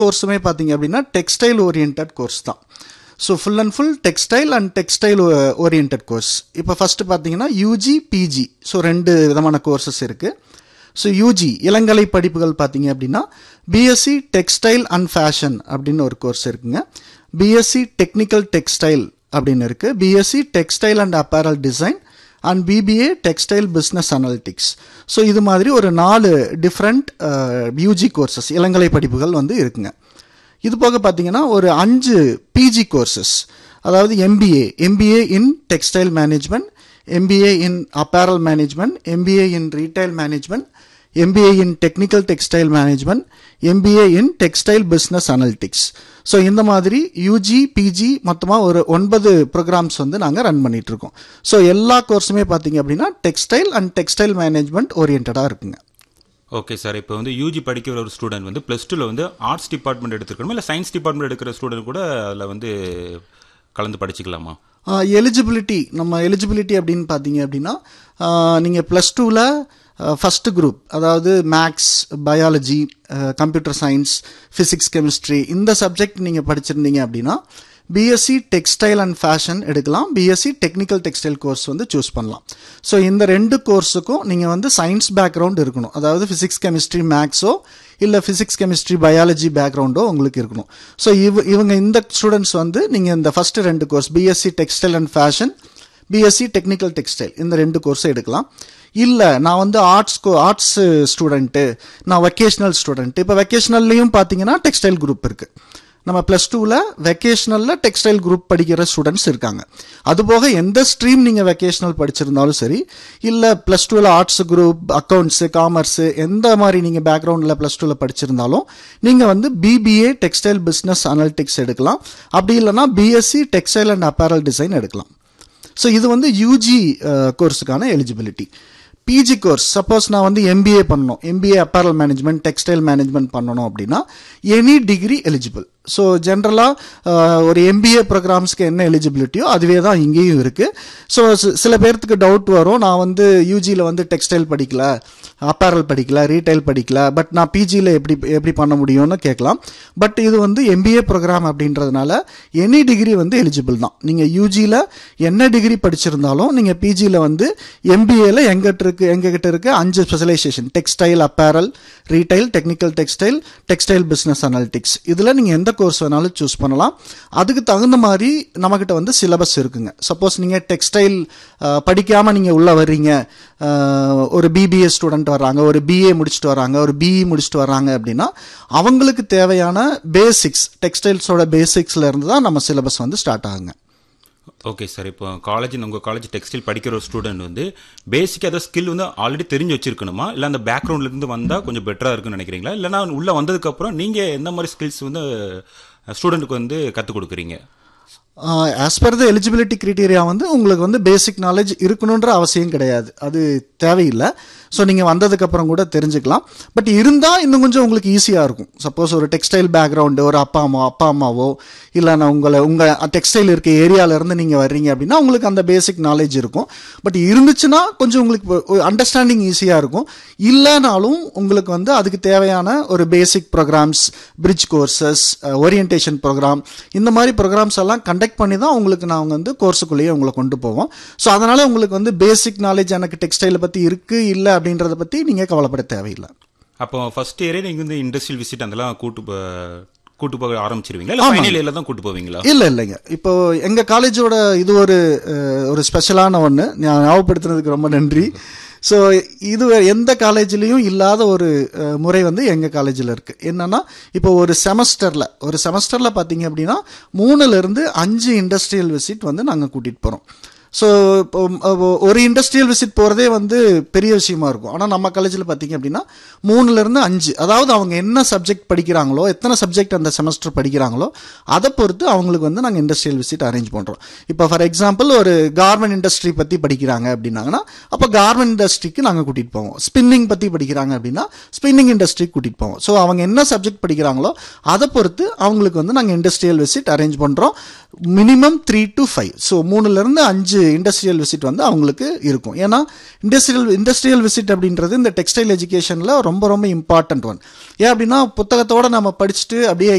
கோர்ஸுமே பார்த்தீங்க அப்படின்னா textile orient course தான் so full and full textile and textile orient course இப்போ ஃபஸ்ட்டு பார்த்தீங்கன்னா யூஜி பிஜி ஸோ ரெண்டு விதமான கோர்சஸ் இருக்குது ஸோ யூஜி இளங்கலை படிப்புகள் பார்த்தீங்க அப்படின்னா பிஎஸ்சி டெக்ஸ்டைல் அண்ட் ஃபேஷன் அப்படின்னு ஒரு கோர்ஸ் இருக்குங்க பிஎஸ்சி டெக்னிக்கல் டெக்ஸ்டைல் அப்படின்னு இருக்குது BSc textile and apparel design and BBA textile business analytics so இது மாதிரி ஒரு நாலு டிஃப்ரெண்ட் யூஜி கோர்சஸ் இளங்கலை படிப்புகள் வந்து இருக்குங்க இது போக பார்த்தீங்கன்னா ஒரு அஞ்சு பிஜி கோர்சஸ் அதாவது MBA MBA in textile management MBA in apparel management MBA in retail management MBA in technical textile management MBA in textile business analytics so இந்த மாதிரி யூஜி பிஜி மொத்தமாக ஒரு ஒன்பது ப்ரோக்ராம்ஸ் வந்து நாங்கள் ரன் பண்ணிட்டு இருக்கோம் ஸோ எல்லா கோர்ஸுமே பார்த்தீங்க அப்படின்னா டெக்ஸ்டைல் அண்ட் டெக்ஸ்டைல் மேனேஜ்மெண்ட் ஓரியன்டாக இருக்குங்க ஓகே சார் இப்போ வந்து யூஜி படிக்கிற ஒரு ஸ்டூடெண்ட் வந்து ப்ளஸ் டூவில் வந்து ஆர்ட்ஸ் டிபார்ட்மெண்ட் எடுத்துக்கணுமா இல்லை சயின்ஸ் டிபார்ட்மெண்ட் எடுக்கிற ஸ்டூடெண்ட் கூட அதில் வந்து கலந்து படிச்சுக்கலாமா எலிஜிபிலிட்டி நம்ம எலிஜிபிலிட்டி அப்படின்னு பார்த்தீங்க அப்படின்னா நீங்கள் ப்ளஸ் டூவில் ஃபஸ்ட்டு குரூப் அதாவது maths biology computer science physics chemistry இந்த சப்ஜெக்ட் நீங்கள் படிச்சிருந்தீங்க அப்படின்னா பிஎஸ்சி டெக்ஸ்டைல் அண்ட் ஃபேஷன் எடுக்கலாம் பிஎஸ்சி டெக்னிக்கல் டெக்ஸ்டைல் கோர்ஸ் வந்து சூஸ் பண்ணலாம் ஸோ இந்த ரெண்டு கோர்ஸுக்கும் நீங்கள் வந்து சயின்ஸ் பேக்ரவுண்ட் இருக்கணும் அதாவது ஃபிசிக்ஸ் கெமிஸ்ட்ரி மேக்ஸோ இல்லை ஃபிசிக்ஸ் கெமிஸ்ட்ரி பயாலஜி பேக்ரவுண்டோ உங்களுக்கு இருக்கணும் ஸோ இவ இவங்க இந்த ஸ்டூடெண்ட்ஸ் வந்து நீங்கள் இந்த ஃபஸ்ட்டு ரெண்டு course BSc textile and fashion BSc technical textile இந்த ரெண்டு கோர்ஸை எடுக்கலாம் இல்லை நான் வந்து ஆர்ட்ஸ் ஆர்ட்ஸ் ஸ்டூடெண்ட்டு நான் வெக்கேஷனல் ஸ்டூடெண்ட் இப்போ வெக்கேஷனல்லையும் பார்த்தீங்கன்னா டெக்ஸ்டைல் குரூப் இருக்குது நம்ம ப்ளஸ் டூவில் வெக்கேஷனலில் டெக்ஸ்டைல் குரூப் படிக்கிற ஸ்டூடெண்ட்ஸ் இருக்காங்க அதுபோக எந்த ஸ்ட்ரீம் நீங்கள் வெக்கேஷனல் படிச்சிருந்தாலும் சரி இல்லை ப்ளஸ் டூவில் ஆர்ட்ஸ் குரூப் அக்கௌண்ட்ஸு காமர்ஸு எந்த மாதிரி நீங்கள் பேக்ரவுண்டில் ப்ளஸ் டூவில் படிச்சிருந்தாலும் நீங்கள் வந்து பிபிஏ டெக்ஸ்டைல் பிஸ்னஸ் அனலிட்டிக்ஸ் எடுக்கலாம் அப்படி இல்லைனா BSc textile and apparel design எடுக்கலாம் ஸோ இது வந்து யூஜி கோர்ஸுக்கான எலிஜிபிலிட்டி பிஜி கோர்ஸ் சப்போஸ் நான் வந்து எம்பிஏ பண்ணணும் MBA apparel management textile management பண்ணணும் அப்படின்னா எனி டிகிரி எலிஜிபிள் ஸோ ஜென்ரலாக ஒரு எம்பிஏ ப்ரோக்ராம்ஸ்க்கு என்ன எலிஜிபிலிட்டியோ அதுவே தான் இங்கேயும் இருக்குது ஸோ சில பேர்த்துக்கு டவுட் வரும் நான் வந்து யூஜியில் வந்து டெக்ஸ்டைல் படிக்கல அப்பேரல் படிக்கல ரீட்டைல் படிக்கல பட் நான் பிஜியில் எப்படி எப்படி பண்ண முடியும்னு கேட்கலாம் பட் இது வந்து எம்பிஏ ப்ரோக்ராம் அப்படின்றதுனால எனி டிகிரி வந்து எலிஜிபிள் தான் நீங்கள் யூஜியில் என்ன டிகிரி படிச்சிருந்தாலும் நீங்கள் பிஜியில் வந்து எம்பிஏல எங்கிட்ட இருக்கு எங்ககிட்ட இருக்கு அஞ்சு specialisation textile apparel retail technical textile textile business analytics இதில் நீங்கள் எந்த கோர்ஸ் வேணாலும் சூஸ் பண்ணலாம் அதுக்கு தகுந்த மாதிரி நம்மக்கிட்ட வந்து சிலபஸ் இருக்குங்க சப்போஸ் நீங்கள் டெக்ஸ்டைல் படிக்காமல் நீங்கள் உள்ளே வர்றீங்க ஒரு பிபிஏ ஸ்டூடெண்ட் வர்றாங்க ஒரு பிஏ முடிச்சுட்டு வராங்க ஒரு பிஇ முடிச்சுட்டு வராங்க அப்படின்னா அவங்களுக்கு தேவையான பேசிக்ஸ் டெக்ஸ்டைல்ஸோட பேசிக்ஸ்ல இருந்து தான் நம்ம சிலபஸ் வந்து ஸ்டார்ட் ஆகுங்க ஓகே சார் இப்போ காலேஜ் உங்கள் காலேஜ் டெக்ஸ்டைல் படிக்கிற ஒரு ஸ்டூடெண்ட் வந்து பேசிக் ஏதாவது ஸ்கில் வந்து ஆல்ரெடி தெரிஞ்சு வச்சிருக்கணுமா இல்லை அந்த பேக்ரவுண்ட்லேருந்து வந்தால் கொஞ்சம் பெட்டராக இருக்குன்னு நினைக்கிறீங்களா இல்லைனா உள்ளே வந்ததுக்கப்புறம் நீங்கள் எந்த மாதிரி ஸ்கில்ஸ் வந்து ஸ்டூடெண்ட்டுக்கு வந்து கற்றுக் கொடுக்குறீங்க as per the eligibility criteria வந்து உங்களுக்கு வந்து பேசிக் நாலேஜ் இருக்கணுன்ற அவசியம் கிடையாது அது தேவையில்லை ஸோ நீங்கள் வந்ததுக்கப்புறம் கூட தெரிஞ்சுக்கலாம் பட் இருந்தால் இன்னும் கொஞ்சம் உங்களுக்கு ஈஸியாக இருக்கும் சப்போஸ் ஒரு டெக்ஸ்டைல் பேக்ரவுண்டு ஒரு அப்பா அம்மா அப்பா அம்மாவோ இல்லை நான் உங்களை உங்கள் டெக்ஸ்டைல் இருக்க ஏரியாவிலேருந்து நீங்கள் வர்றீங்க அப்படின்னா உங்களுக்கு அந்த பேசிக் நாலேஜ் இருக்கும் பட் இருந்துச்சுன்னா கொஞ்சம் உங்களுக்கு அண்டர்ஸ்டாண்டிங் ஈஸியாக இருக்கும் இல்லைனாலும் உங்களுக்கு வந்து அதுக்கு தேவையான ஒரு basic programmes bridge courses orientation programme இந்த மாதிரி ப்ரோக்ராம்ஸ் எல்லாம் கண்டக்ட் பண்ணி தான் உங்களுக்கு நாங்கள் வந்து கோர்ஸுக்குள்ளேயே உங்களை கொண்டு போவோம் ஸோ அதனால் உங்களுக்கு வந்து பேசிக் நாலேஜ் எனக்கு டெக்ஸ்டைலை பற்றி இருக்குது இல்லை அப்படின்றத பற்றி நீங்கள் கவலைப்பட தேவையில்லை அப்போ ஃபர்ஸ்ட் இயரே நீங்கள் வந்து இண்டஸ்ட்ரியல் விசிட் அதெல்லாம் கூட்டு கூட்டு போக ஆரம்பிச்சிருவீங்களா இல்லை ஃபைனல் இயரில் தான் கூட்டு போவீங்களா இல்லை இல்லைங்க இப்போ எங்கள் காலேஜோட இது ஒரு ஒரு ஸ்பெஷலான ஒன்று ஞாபகப்படுத்துனதுக்கு ரொம்ப நன்றி ஸோ இது எந்த காலேஜ்லேயும் இல்லாத ஒரு முறை வந்து எங்கள் காலேஜில் இருக்குது என்னென்னா இப்போ ஒரு செமஸ்டரில் ஒரு செமஸ்டரில் பார்த்தீங்க அப்படின்னா மூணுலேருந்து அஞ்சு இண்டஸ்ட்ரியல் விசிட் வந்து நாங்கள் கூட்டிகிட்டு போகிறோம் ஸோ இப்போ ஒரு இண்டஸ்ட்ரியல் விசிட் போகிறதே வந்து பெரிய விஷயமா இருக்கும் ஆனால் நம்ம காலேஜில் பார்த்தீங்க அப்படின்னா மூணுலேருந்து அஞ்சு அதாவது அவங்க என்ன சப்ஜெக்ட் படிக்கிறாங்களோ எத்தனை சப்ஜெக்ட் அந்த செமஸ்டர் படிக்கிறாங்களோ அதை பொறுத்து அவங்களுக்கு வந்து நாங்கள் இண்டஸ்ட்ரியல் விசிட் அரேஞ்ச் பண்ணுறோம் இப்போ ஃபார் எக்ஸாம்பிள் ஒரு கார்மெண்ட் இண்டஸ்ட்ரி பற்றி படிக்கிறாங்க அப்படின்னாங்கன்னா அப்போ கார்மெண்ட் இண்டஸ்ட்ரிக்கு நாங்கள் கூட்டிகிட்டு போவோம் ஸ்பின்னிங் பற்றி படிக்கிறாங்க அப்படின்னா ஸ்பின்னிங் இண்டஸ்ட்ரிக்கு கூட்டிகிட்டு போவோம் ஸோ அவங்க என்ன சப்ஜெக்ட் படிக்கிறாங்களோ அதை பொறுத்து அவங்களுக்கு வந்து நாங்கள் இண்டஸ்ட்ரியல் விசிட் அரேஞ்ச் பண்ணுறோம் minimum three to five so மூணுலேருந்து அஞ்சு இண்டஸ்ட்ரியல் விசிட் வந்து அவங்களுக்கு இருக்கும் ஏன்னா இண்டஸ்ட்ரியல் இண்டஸ்ட்ரியல் விசிட் அப்படின்றது இந்த டெக்ஸ்டைல் எஜுகேஷனில் ரொம்ப ரொம்ப இம்பார்ட்டன்ட் ஒன் ஏன் அப்படின்னா புத்தகத்தோட நம்ம படிச்சுட்டு அப்படியே